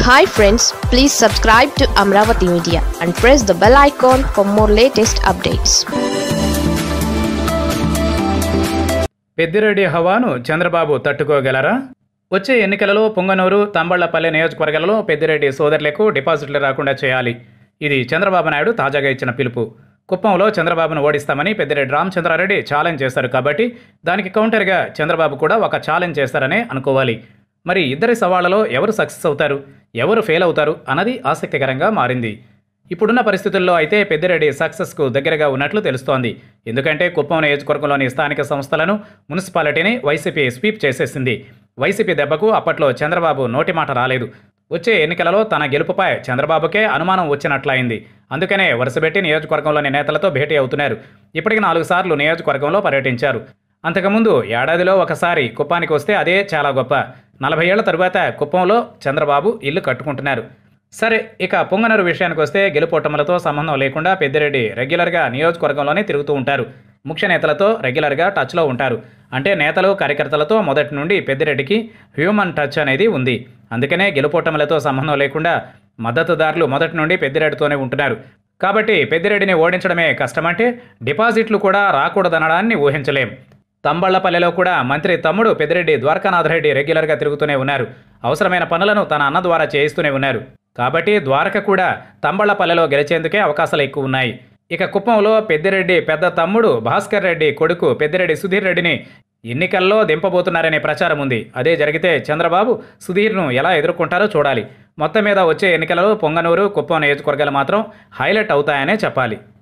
hi friends please subscribe to Amaravati media and press the bell icon for more latest updates Peddireddy హవాను చంద్రబాబు తట్టుకోగలరా వచ్చే ఎన్నికలలో పొంగనూరు తంబళ్లపల్లె నియోజకవర్గాలలో పెద్దిరెడ్డి సోదరులకు డిపాజిట్లు రాకుండా చేయాలి ఇది చంద్రబాబు నాయుడు తాజాగా ఇచ్చిన పిలుపు కుప్పంలో చంద్రబాబును ఓడిస్తామని పెద్దిరెడ్డి రామచంద్రారెడ్డి ఛాలెంజ్ చేశారు కాబట్టి దానికి కౌంటర్గా చంద్రబాబు కూడా ఒక ఛాలెంజ్ చేస్తారనే అనుకోవాలి మరి ఇద్దరి సవాళ్లలో ఎవరు సక్సెస్ అవుతారు ఎవరు ఫెయిల్ అవుతారు అన్నది ఆసక్తికరంగా మారింది ఇప్పుడున్న పరిస్థితుల్లో అయితే పెద్దిరెడ్డి సక్సెస్కు దగ్గరగా ఉన్నట్లు తెలుస్తోంది ఎందుకంటే కుప్పం నియోజకవర్గంలోని స్థానిక సంస్థలను మున్సిపాలిటీని వైసీపీ స్వీప్ చేసేసింది వైసీపీ దెబ్బకు అప్పట్లో చంద్రబాబు నోటి మాట రాలేదు వచ్చే ఎన్నికలలో తన గెలుపుపై చంద్రబాబుకే అనుమానం వచ్చినట్లయింది అందుకనే వరుసపెట్టి నియోజకవర్గంలోని నేతలతో భేటీ అవుతున్నారు ఇప్పటికి నాలుగు సార్లు నియోజకవర్గంలో పర్యటించారు అంతకుముందు ఏడాదిలో ఒకసారి కుప్పానికి వస్తే అదే చాలా గొప్ప నలభై ఏళ్ల తరువాత కుప్పంలో చంద్రబాబు ఇల్లు కట్టుకుంటున్నారు సరే ఇక పొంగనూరు విషయానికి వస్తే గెలుపోటములతో సంబంధం లేకుండా పెద్దిరెడ్డి రెగ్యులర్గా నియోజకవర్గంలోనే తిరుగుతూ ఉంటారు ముఖ్య నేతలతో రెగ్యులర్గా టచ్లో ఉంటారు అంటే నేతలు కార్యకర్తలతో మొదటి నుండి పెద్దిరెడ్డికి హ్యూమన్ టచ్ అనేది ఉంది అందుకనే గెలుపోటములతో సంబంధం లేకుండా మద్దతుదారులు మొదటి నుండి పెద్దిరెడ్డితోనే ఉంటున్నారు కాబట్టి పెద్దిరెడ్డిని ఓడించడమే కష్టమంటే డిపాజిట్లు కూడా రాకూడదనడాన్ని ఊహించలేం తంబళ్లపల్లెలో కూడా మంత్రి తమ్ముడు పెద్దిరెడ్డి ద్వారకానాథరెడ్డి రెగ్యులర్గా తిరుగుతూనే ఉన్నారు అవసరమైన పనులను తన అన్న ద్వారా చేయిస్తూనే ఉన్నారు కాబట్టి ద్వారక కూడా తంబళ్లపల్లెలో గెలిచేందుకే అవకాశాలు ఎక్కువ ఉన్నాయి ఇక కుప్పంలో పెద్దిరెడ్డి పెద్ద తమ్ముడు భాస్కర్ రెడ్డి కొడుకు పెద్దిరెడ్డి సుధీర్ రెడ్డిని ఎన్నికల్లో దింపబోతున్నారనే ప్రచారం ఉంది అదే జరిగితే చంద్రబాబు సుధీర్ను ఎలా ఎదుర్కొంటారో చూడాలి మొత్తం మీద వచ్చే ఎన్నికలలో పొంగనూరు కుప్పం నియోజకవర్గాలు మాత్రం హైలైట్ అవుతాయనే చెప్పాలి